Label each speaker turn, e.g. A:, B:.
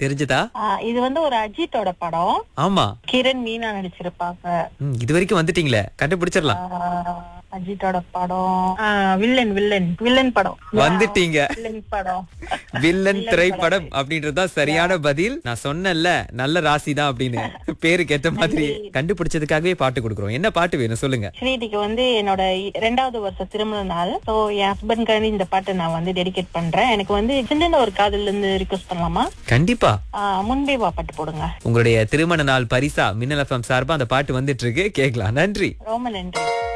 A: தெரிஞ்சதா
B: ஆ, இது வந்து ஒரு அஜித்தோட படம்
A: ஆமா
B: கிரண் மீனா நடிச்சிருப்பாங்க
A: ம், இது வரைக்கும் வந்துட்டீங்களே கண்டுபிடிச்சிடலாம்
B: ஆ, அஜித்தோட படம் ஆ, வில்லன் வில்லன் வில்லன் படம்
A: வந்துட்டீங்க
B: வில்லன் படம்
A: வில்லன் திரைப்படம் அப்படின்றதுதான் சரியான பதில் நான் சொன்னேன்ல நல்ல ராசி தான் அப்படின்னு பேருக்கு ஏத்த மாதிரி கண்டுபிடிச்சதுக்காகவே பாட்டு கொடுக்குறோம் என்ன பாட்டு வேணும் சொல்லுங்க
B: ஸ்ரீதிக்கு வந்து என்னோட இ- ரெண்டாவது வருஷம் திருமண நாள் சோ என் ஹஸ்பண்ட்காண்டி இந்த பாட்டை நான் வந்து டெடிகேட் பண்றேன் எனக்கு வந்து சின்ன ஒரு காதல்ல இருந்து ரிக்வஸ்ட் பண்ணலாமா
A: கண்டிப்பா
B: ஆ, முன்பே வா பாட்டு போடுங்க
A: உங்களுடைய திருமண நாள் பரிசா மின்னல் எஃப்எம் சார்பா அந்த பாட்டு வந்துட்டு இருக்கு கேட்கலாம் நன்றி
B: ரொம்ப நன்றி